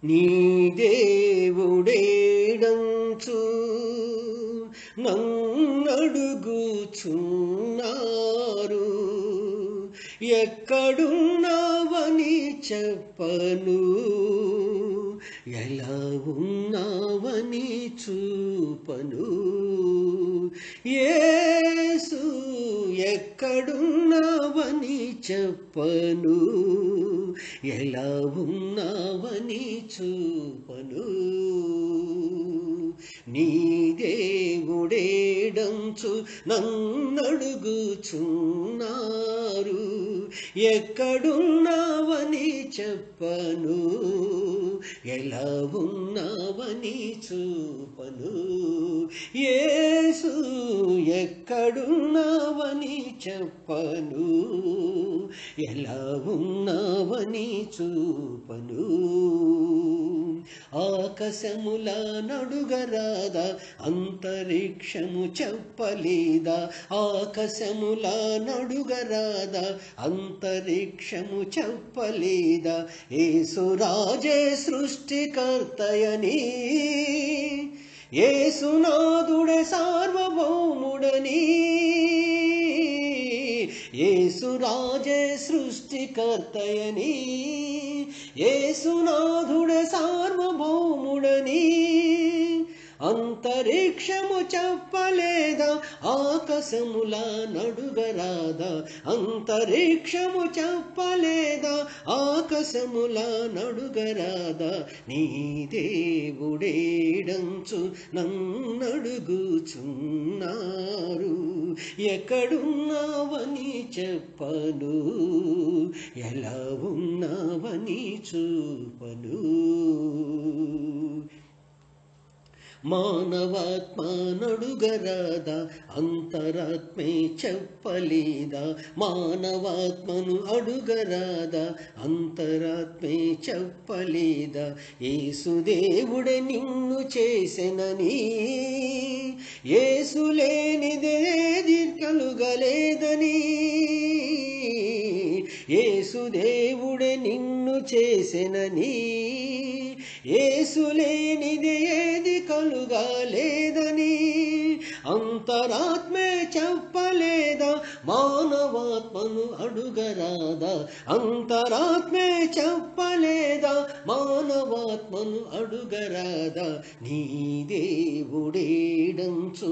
నీ దేవుడేడంచు నన్నడుగుచున్నారు ఎక్కడున్నావని చెప్పను ఎలా ఉన్నావని చూపను యేసు ఎక్కడున్నావని చెప్పను ఎలా ఉన్నావని చూపను నీ దేవుడేడంచు నన్నడుగుచున్నారు ఎక్కడున్నావని చెప్పను ఎలా ఉన్నావని చూపను యేసు ఎక్కడున్నావని చెప్పను ఎలా ఉన్నావని చూపను ఆకాశముల నడుగరాదా అంతరిక్షము చెప్పలేదా ఆకాశముల నడుగరాదా అంతరిక్షము చెప్పలేదా ఏసురాజే సృష్టికర్తయని ఏసునాథుడే సార్వభౌముడని ఏసురాజే సృష్టికర్తయని ఏసునాథుడే సార్వభౌముడని అంతరిక్షము చెప్పలేదా ఆకాశముల నడుగరాదా అంతరిక్షము చెప్పలేదా ఆకాశముల నడుగరాదా నీ దేవుడేడంచు నన్నడుగుచున్నారు ఎక్కడున్నావని చెప్పను ఎలా ఉన్నావని చూపను మానవాత్మ నడుగరాదా అంతరాత్మే చెప్పలేదా మానవాత్మను అడుగరాదా అంతరాత్మే చెప్పలేదా ఏసుదేవుడే నిన్ను చేసెనని ఏసు లేనిదేది కలుగలేదని ఏసుదేవుడే నిన్ను చేసెనని ఏసులేనిది ఏది కలుగాలేదని అంతరాత్మే చెప్పలేదా మానవాత్మను అడుగరాదా అంతరాత్మే చెప్పలేదా మానవాత్మను అడుగరాదా నీ దేవుడేడంచు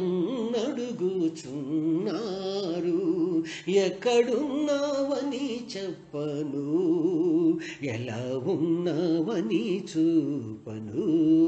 నన్నడుగుచున్నారు ఎక్కడున్నావని చెప్పను ఎలా ఉన్నావని చూపను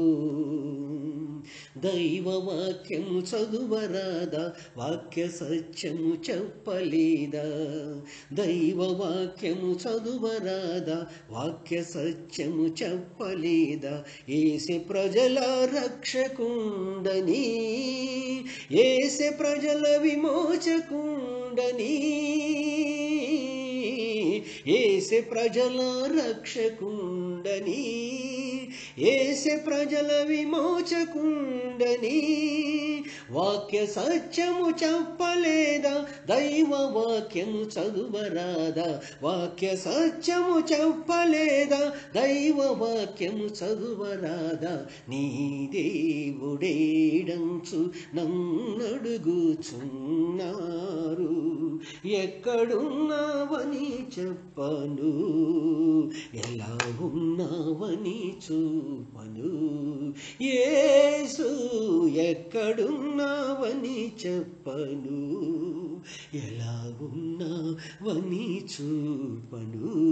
దైవవాక్యము చదువరాదా వాక్య సత్యము చెప్పలేదా దైవవాక్యము చదువరాదా వాక్య సత్యము చెప్పలేదా ఏసే ప్రజల రక్షకుండని ఏసే ప్రజల విమోచకుండని ఏసే ప్రజల రక్షకుండని ఏసే ప్రజల విమోచకుండని వాక్య సత్యము చెప్పలేదా దైవ వాక్యము చదువరాదా వాక్య సత్యము చెప్పలేదా దైవ వాక్యము చదువరాదా నీ దేవుడేడంచు నన్నడుగుచున్నారు ఎక్కడున్నావని చెప్పను ఎలా ఉన్నావని చూపను యేసు ఎక్కడున్నావని చెప్పను ఎలా ఉన్నావని చూపను